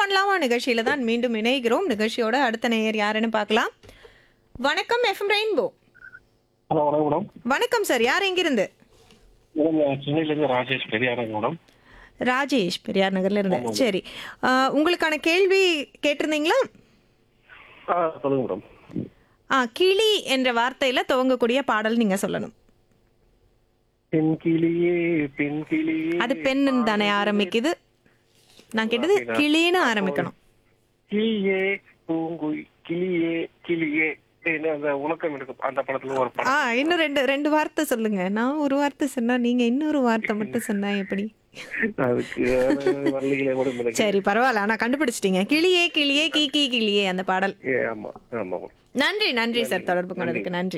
பண்ணலாமா நிகழ்ச்சியில தான் மீண்டும் இணைகிறோம் நிகழ்ச்சியோட அடுத்த நேயர் யாருன்னு பார்க்கலாம் வணக்கம் எஃப்எம் ரெயின்போ ஹலோ வணக்கம் மேடம் வணக்கம் சார் யார் எங்கிருந்து மேடம் நான் சென்னையிலேருந்து ராஜேஷ் பெரியாரங்க மேடம் ராஜேஷ் பெரியார் நகர்ல இருந்து சரி ஆ, உங்களுக்கான கேள்வி கேட்டிருந்தீங்களா ஆ சொல்லுங்க மேடம் ஆ கிளி என்ற வார்த்தையில துவங்கக்கூடிய பாடல் நீங்க சொல்லணும் பெண் கிளியே பெண் கிளியே அது பெண்ணு தானே ஆரம்பிக்குது நான் கேட்டது கிளின்னு ஆரம்பிக்கணும் கிளியே பூங்குய் கிளியே கிளியே என்ன அந்த உனக்கம் இருக்கு அந்த படத்துல ஒரு ஆ படம் இன்னும் ரெண்டு ரெண்டு வார்த்தை சொல்லுங்க நான் ஒரு வார்த்தை சொன்னா நீங்க இன்னொரு வார்த்தை மட்டும் சொன்னா எப்படி அதுக்கு வரலைகளே மேடம் எனக்கு சரி பரவாயில்ல ஆனா கண்டுபிடிச்சிட்டீங்க கிளியே கிளியே கீ கீ கிளியே அந்த பாடல் ஏ, ஆமா ஆமா மேடம் நன்றி நன்றி சார் தொடர்பு கொண்டதுக்கு நன்றி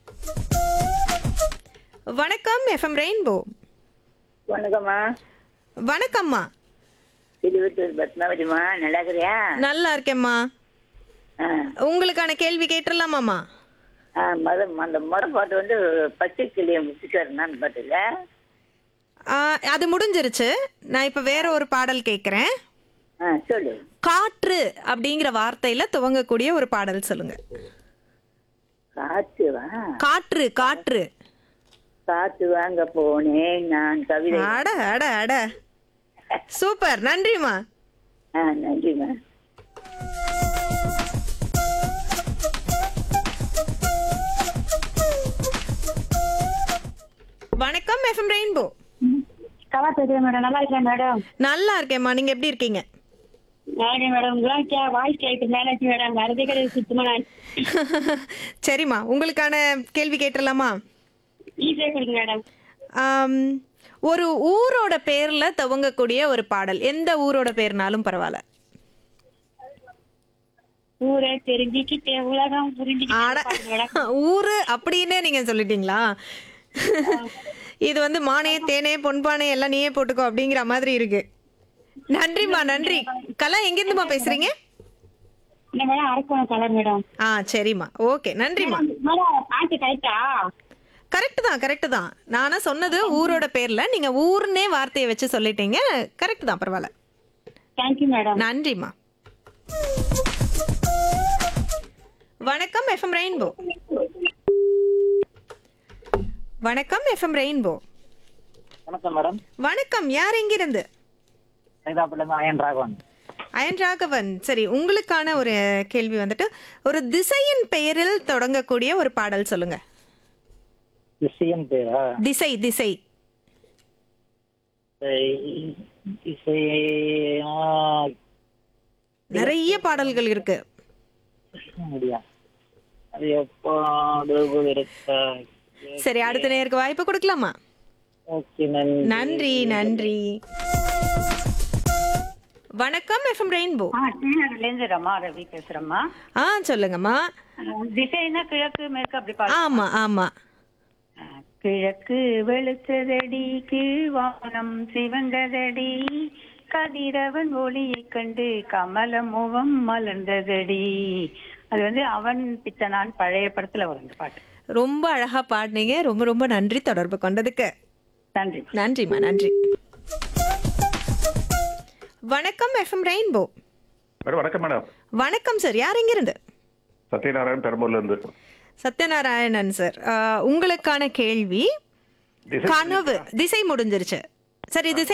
வணக்கம் எஃப்எம் ரெயின்போ வணக்கம்மா வணக்கம்மா திருவத்தூர் பத்மாவதிமா நல்லா இருக்கிறியா நல்லா இருக்கேம்மா ஆ உங்களுக்கான கேள்வி கேட்டுடலாமாம்மா ஆ மொத அந்த முறை பாட்டு வந்து பச்சை கிளியை முடிச்சுக்காருனான்னு பாட்டுல ஆ, அது முடிஞ்சிருச்சு நான் இப்ப வேற ஒரு பாடல் கேட்குறேன் ஆ சொல்லு காற்று அப்படிங்கிற வார்த்தையில துவங்கக்கூடிய ஒரு பாடல் சொல்லுங்க காத்து வா காற்று காற்று காத்து வாங்க போனேன் நான் கவிதை அட அட அட சூப்பர் நன்றிம்மா ஆ நன்றிம்மா வணக்கம் எஃப்எம் ரெயின்போ கலா பேசுறேன் மேடம் நல்லா இருக்கேன் மேடம் நல்லா இருக்கேம்மா நீங்க எப்படி இருக்கீங்க நல்லா இருக்கேன் மேடம் உங்களாம் கே வாய்ஸ் கேட்டு மேலாச்சு மேடம் வரதே கிடையாது சுத்தமா நான் சரிம்மா உங்களுக்கான கேள்வி கேட்டுடலாமா ஈஸியாக கொடுங்க மேடம் ஆம், ஒரு ஊரோட பேர்ல துவங்கக்கூடிய ஒரு பாடல் எந்த ஊரோட பேர்னாலும் பரவாயில்ல ஊரை தெரிஞ்சுக்கிட்டே உலகம் ஆட புரிஞ்சுக்கிட்டே மேடம் ஊரு அப்படின்னு நீங்க சொல்லிட்டீங்களா இது வந்து மானே தேனே பொன்பானே எல்லாம் நீயே போட்டுக்கோ அப்படிங்கிற மாதிரி இருக்கு நன்றிம்மா நன்றி கலா எங்கிருந்துமா பேசுறீங்க இந்த மேடம் அரக்கோணம் கலர் மேடம் ஆ சரிம்மா ஓகே நன்றிம்மா மேடம் பாட்டு கரெக்டா கரெக்ட் தான் கரெக்ட் தான் நானா சொன்னது ஊரோட பேர்ல நீங்க ஊர்னே வார்த்தையை வச்சு சொல்லிட்டீங்க கரெக்ட் தான் பரவாயில்ல தேங்க்யூ மேடம் நன்றிம்மா வணக்கம் எஃப்எம் ரெயின்போ வணக்கம் எஃப்எம் ரெயின்போ வணக்கம் மேடம் வணக்கம் யார் எங்கிருந்து சைதாப்பட்டிலேருந்து அயன் ராகவன் அயன் ராகவன் சரி உங்களுக்கான ஒரு கேள்வி வந்துட்டு ஒரு திசையின் பெயரில் தொடங்கக்கூடிய ஒரு பாடல் சொல்லுங்க இசையன் பேரா திசை திசை இசை- இசை ஆ, நிறைய பாடல்கள் இருக்கு முடியா அது எப்போ அது இருக்கா சரி அடுத்த நேருக்கு வாய்ப்பு கொடுக்கலாமா ஓகே நன்றி நன்றி நன்றி வணக்கம் எஃப்எம் ரெயின்போ ஆ டீனர்லேருந்து ரமா ரவி பேசுறேம்மா ஆ சொல்லுங்கம்மா திசைனா கிழக்கு மேற்கு அப்படி பாரு ஆமா ஆமா கிழக்கு வெளுத்ததடி கீழ்வானம் சிவந்ததடி கதிரவன் ஒளியைக் கண்டு கமல முகம் மலர்ந்ததடி அது வந்து அவன் பித்தனான் பழைய படத்துல வரும் இந்த பாட்டு ரொம்ப அழகா பாடினீங்க ரொம்ப ரொம்ப நன்றி தொடர்பு கொண்டதுக்கு நன்றி நன்றிம்மா நன்றி வணக்கம் எஃப்எம் ரெயின்போ மேடம் வணக்கம் மேடம் வணக்கம் சார் யார் எங்கிருந்து சத்யநாராயண் பெரம்பூர்ல இருந்து சத்யநாராயணன் சார் உங்களுக்கான கேள்வி திசை கனவு திசை முடிஞ்சிருச்சு சரி திசை